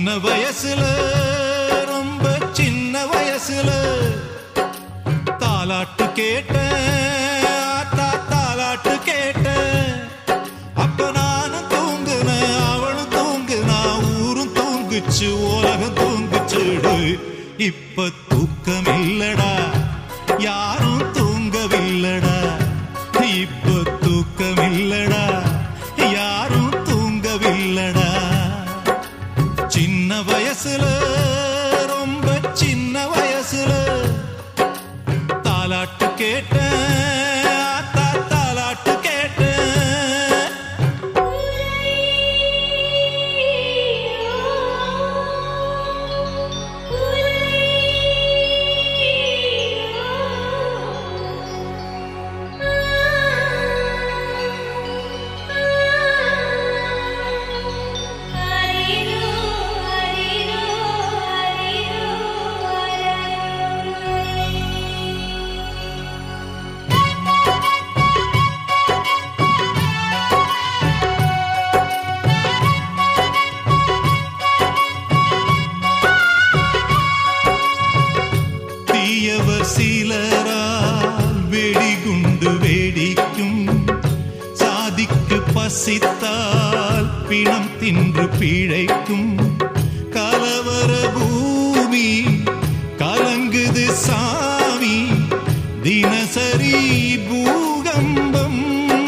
சின்ன வயசுல ரொம்ப சின்ன வயசுல தாலாட்டு கேட்ட ஆத்தா தாலாட்டு கேட்ட அப்ப நானும் தூங்குன அவளும் தூங்குனா ஊரும் தூங்குச்சு உலகம் தூங்குச்சுடு இப்ப தூக்கம் இல்லடா யாரும் தூங்கவில்லடா இப்ப தூக்கம் இல்லடா யாரும் தூங்கவில்லடா சின்ன வயசுல ரொம்ப சின்ன வயசுல தாலாட்டு கேட்டேன் ஆத்தா தாலாட்டு கேட்டேன் தீயவர் சிலரால் வெடிகுண்டு வெடிக்கும் சாதிக்கு பசித்தால் பிணம் தின்று பிழைக்கும் கலவர பூமி கலங்குது சாமி தினசரி பூகம்பம்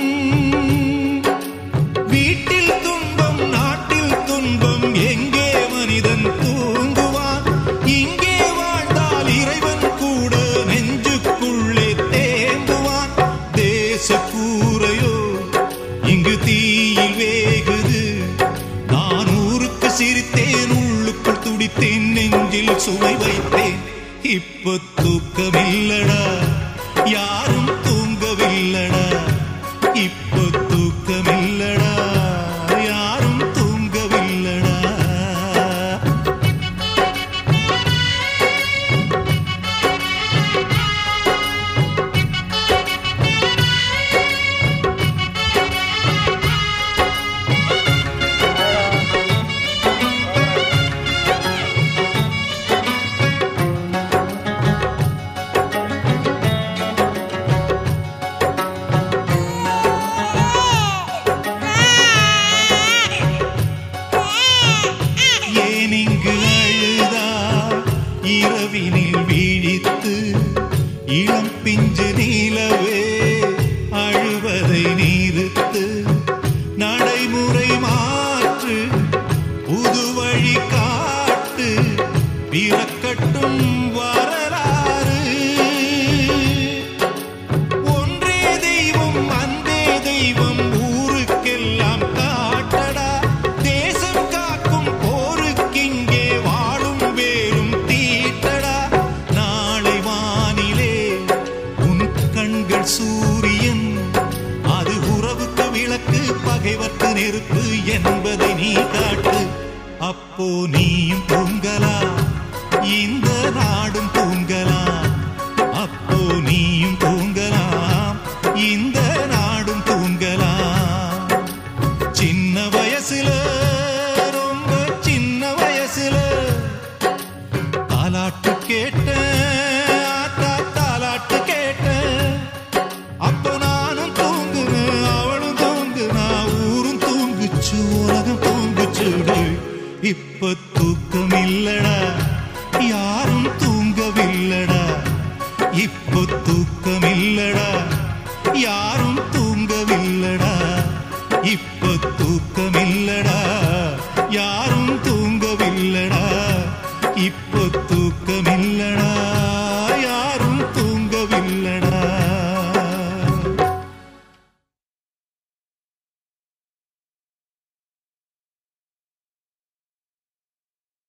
வீட்டில் துன்பம் நாட்டில் துன்பம் எங்கே மனிதன் தூங்குவான் இங்கே வாழ்ந்தால் இறைவன் கூட நெஞ்சுக்குள்ளே தேங்குவான் தேச கூரையோ இங்கு தீயில் வேகுது நான் ஊருக்கு சிரித்தேன் உள்ளுக்குள் துடித்தேன் நெஞ்சில் சுவை வைத்தேன் இப்ப தூக்கமில்லடா யாரும் தூங்கவில்லடா இப்ப தூக்கமில்லடா யாரும் தூங்கவில்லடா ஏன் இங்கு அழுதா இரவினில் வீழித்து இளம் பிஞ்சு நீலவே அழுவதை நிறுத்து நடைமுறை மாற்று புது வழி காட்டு பிறக்கட்டும் வரலாறு ஒன்றே தெய்வம் அந்தே தெய்வம் ஊருக்கெல்லாம் காட்டடா தேசம் காக்கும் போருக்கிங்கே வாழும் வேறும் தீட்டடா நாளை வானிலே உன் கண்கள் சூரியன் அது உறவுக்கு விளக்கு பகைவர்க்கு நெருப்பு என்பதை நீ காட்டு அப்போ நீயும் தூங்கலாம் இந்த நாடும் தூங்கலாம் அப்போ நீயும் தூங்கலாம் இந்த நாடும் தூங்கலாம் சின்ன வயசுல ரொம்ப சின்ன வயசுல தாலாட்டு கேட்டேன் ஆத்தா தாலாட்டு கேட்டேன் அப்ப நானும் தூங்குனேன் அவளும் தூங்குனா ஊரும் தூங்குச்சு உலகம் தூங்குச்சுடு இப்ப